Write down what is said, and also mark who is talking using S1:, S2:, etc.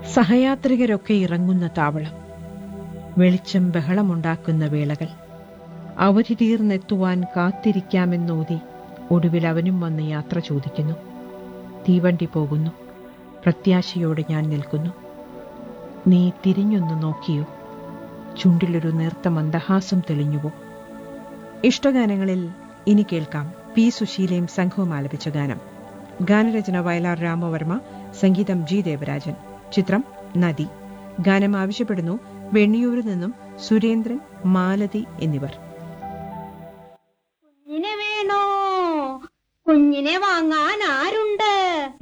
S1: സഹയാത്രികരൊക്കെ ഇറങ്ങുന്ന താവളം വെളിച്ചം ബഹളമുണ്ടാക്കുന്ന വേളകൾ അവധി തീർന്നെത്തുവാൻ കാത്തിരിക്കാമെന്നോതി ഒടുവിൽ അവനും വന്ന് യാത്ര ചോദിക്കുന്നു തീവണ്ടി പോകുന്നു പ്രത്യാശയോടെ ഞാൻ നിൽക്കുന്നു നീ തിരിഞ്ഞൊന്ന് നോക്കിയോ ചുണ്ടിലൊരു നേർത്ത മന്ദഹാസം തെളിഞ്ഞുവോ ഇഷ്ടഗാനങ്ങളിൽ ഇനി കേൾക്കാം പി സുശീലയും സംഘവും ആലപിച്ച ഗാനം ഗാനരചന വയലാർ രാമവർമ്മ സംഗീതം ജി ദേവരാജൻ ചിത്രം നദി ഗാനം ആവശ്യപ്പെടുന്നു വെണ്ണിയൂരിൽ നിന്നും സുരേന്ദ്രൻ മാലതി എന്നിവർ
S2: കുഞ്ഞിനെ വേണോ കുഞ്ഞിനെ വാങ്ങാൻ ആരുണ്ട്